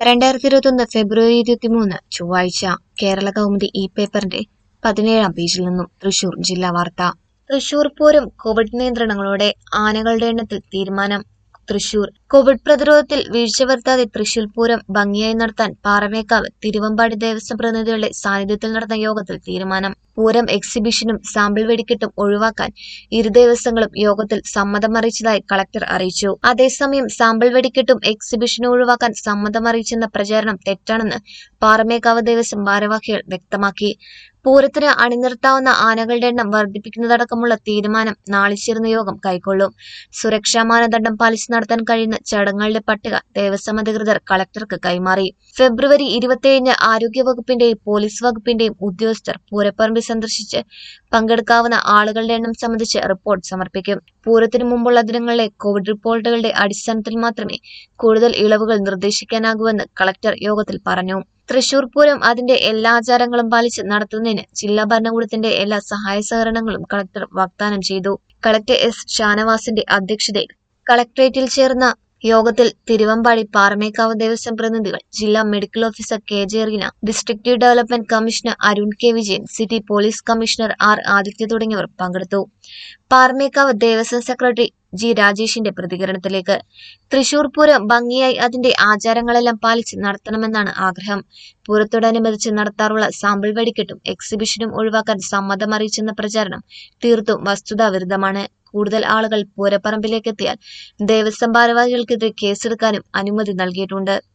രണ്ടായിരത്തി ഇരുപത്തൊന്ന് ഫെബ്രുവരി ഇരുപത്തിമൂന്ന് ചൊവ്വാഴ്ച കേരള കൗമുദി ഇ പേപ്പറിന്റെ പതിനേഴാം പേജിൽ നിന്നും തൃശൂർ ജില്ലാ വാർത്ത തൃശൂർ പൂരം കോവിഡ് നിയന്ത്രണങ്ങളോടെ ആനകളുടെ എണ്ണത്തിൽ തീരുമാനം തൃശൂർ കോവിഡ് പ്രതിരോധത്തിൽ വീഴ്ച വരുത്താതെ തൃശൂർ പൂരം ഭംഗിയായി നടത്താൻ പാറമേക്കാവ് തിരുവമ്പാടി ദേവസ്വം പ്രതിനിധികളുടെ സാന്നിധ്യത്തിൽ നടന്ന യോഗത്തിൽ തീരുമാനം പൂരം എക്സിബിഷനും സാമ്പിൾ വെടിക്കെട്ടും ഒഴിവാക്കാൻ ഇരു ദേവസ്വങ്ങളും യോഗത്തിൽ സമ്മതം അറിയിച്ചതായി കളക്ടർ അറിയിച്ചു അതേസമയം സാമ്പിൾ വെടിക്കെട്ടും എക്സിബിഷനും ഒഴിവാക്കാൻ സമ്മതം അറിയിച്ചെന്ന പ്രചാരണം തെറ്റാണെന്ന് പാറമേക്കാവ് ദേവസ്വം ഭാരവാഹികൾ വ്യക്തമാക്കി പൂരത്തിന് അണിനിർത്താവുന്ന ആനകളുടെ എണ്ണം വർദ്ധിപ്പിക്കുന്നതടക്കമുള്ള തീരുമാനം നാളെ ചേർന്ന യോഗം കൈക്കൊള്ളും സുരക്ഷാ മാനദണ്ഡം പാലിച്ച് നടത്താൻ കഴിയുന്ന ചടങ്ങുകളുടെ പട്ടിക ദേവസ്വം അധികൃതർ കളക്ടർക്ക് കൈമാറി ഫെബ്രുവരി ഇരുപത്തിയേഴിന് ആരോഗ്യവകുപ്പിന്റെയും പോലീസ് വകുപ്പിന്റെയും ഉദ്യോഗസ്ഥർ പൂരപ്പറമ്പിൽ സന്ദർശിച്ച് പങ്കെടുക്കാവുന്ന ആളുകളുടെ എണ്ണം സംബന്ധിച്ച് റിപ്പോർട്ട് സമർപ്പിക്കും പൂരത്തിനു മുമ്പുള്ള ദിനങ്ങളിലെ കോവിഡ് റിപ്പോർട്ടുകളുടെ അടിസ്ഥാനത്തിൽ മാത്രമേ കൂടുതൽ ഇളവുകൾ നിർദ്ദേശിക്കാനാകൂവെന്ന് കളക്ടർ യോഗത്തിൽ പറഞ്ഞു തൃശൂർ പൂരം അതിന്റെ എല്ലാ ആചാരങ്ങളും പാലിച്ച് നടത്തുന്നതിന് ജില്ലാ ഭരണകൂടത്തിന്റെ എല്ലാ സഹായ സഹകരണങ്ങളും കളക്ടർ വാഗ്ദാനം ചെയ്തു കളക്ടർ എസ് ഷാനവാസിന്റെ അധ്യക്ഷതയിൽ കളക്ടറേറ്റിൽ ചേർന്ന യോഗത്തിൽ തിരുവമ്പാടി പാറമേക്കാവ് ദേവസ്വം പ്രതിനിധികൾ ജില്ലാ medical officer K J Reena district development commissioner Arun K Vijayan city police commissioner R Aditya തുടങ്ങിയവർ പങ്കെടുത്തു പാറമേക്കാവ് ദേവസ്വം സെക്രട്ടറി ജി രാജേഷിന്റെ പ്രതികരണത്തിലേക്ക് തൃശൂർ പൂരം ഭംഗിയായി അതിന്റെ ആചാരങ്ങളെല്ലാം പാലിച്ച് നടത്തണമെന്നാണ് ആഗ്രഹം പൂരത്തോടനുബന്ധിച്ച് നടത്താറുള്ള സാമ്പിൾ വെടിക്കെട്ടും എക്സിബിഷനും ഒഴിവാക്കാൻ സമ്മതം അറിയിച്ചെന്ന പ്രചാരണം തീർത്തും വസ്തുതാവിരുദ്ധമാണ് കൂടുതൽ ആളുകൾ പൂരപ്പറമ്പിലേക്ക് എത്തിയാൽ ദേവസ്വം ഭാരവാഹികൾക്കെതിരെ കേസെടുക്കാനും അനുമതി നൽകിയിട്ടുണ്ട്